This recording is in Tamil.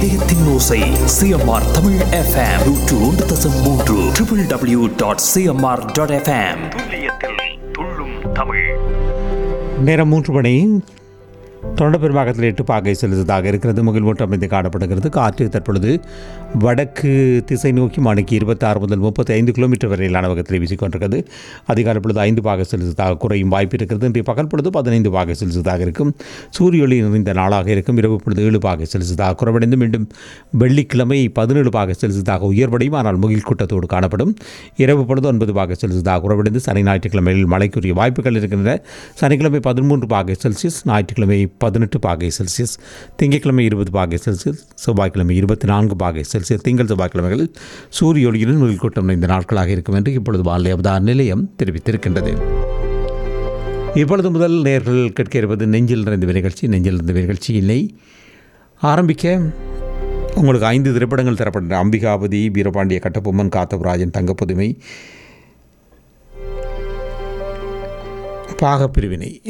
இதயத்தின் ஓசை சிஎம்ஆர் தமிழ் எஃப்எம் நூற்று ஒன்று தசம் மூன்று triple W dot CMR dot FM துல்லியத்தில் துள்ளும் தமிழ் நேரம் மூன்று மணி தொண்ட பெரும்பாகத்தில் எட்டு பாகை செலுத்ததாக இருக்கிறது முகில்மூட்டம் அமைந்து காணப்படுகிறது காற்று தற்பொழுது வடக்கு திசை நோக்கி மணிக்கு இருபத்தாறு முதல் முப்பத்தி ஐந்து கிலோமீட்டர் வரையிலான வேகத்தில் வீசிக்கொண்டிருக்கிறது அதிகாலை பொழுது ஐந்து பாகை செலுத்ததாக குறையும் வாய்ப்பு இருக்கிறது இன்றைய பகல் பொழுது பதினைந்து பாகை செலுத்ததாக இருக்கும் சூரிய ஒளி நிறைந்த நாளாக இருக்கும் இரவு பொழுது ஏழு பாகை செலுத்ததாக குறைவடைந்து மீண்டும் வெள்ளிக்கிழமை பதினேழு பாகை செலுத்ததாக உயர்வடையும் ஆனால் முகில் கூட்டத்தோடு காணப்படும் இரவு பொழுது ஒன்பது பாகை செலுத்ததாக குறைவடைந்து சனி ஞாயிற்றுக்கிழமையில் மழைக்குரிய வாய்ப்புகள் இருக்கின்றன சனிக்கிழமை பதிமூன்று பாகை செல்சியஸ் ஞாயிற்றுக்கிழமை பதினெட்டு பாகை செல்சியஸ் திங்கட்கிழமை இருபது பாகை செல்சியஸ் செவ்வாய்க்கிழமை இருபத்தி நான்கு பாகை செல்சியஸ் திங்கள் செவ்வாய்க்கிழமைகளில் சூரிய ஒளியுடன் முகில் கூட்டம் இந்த நாட்களாக இருக்கும் என்று இப்பொழுது வானிலை அவதார நிலையம் தெரிவித்திருக்கின்றது இப்பொழுது முதல் நேர்கள் கேட்க இருப்பது நெஞ்சில் நிறைந்த நிகழ்ச்சி நெஞ்சில் நிறைந்த நிகழ்ச்சியினை ஆரம்பிக்க உங்களுக்கு ஐந்து திரைப்படங்கள் தரப்பட்ட அம்பிகாபதி வீரபாண்டிய கட்டபொம்மன் காத்தவராஜன் தங்கப்புதுமை பாகப்பிரிவினை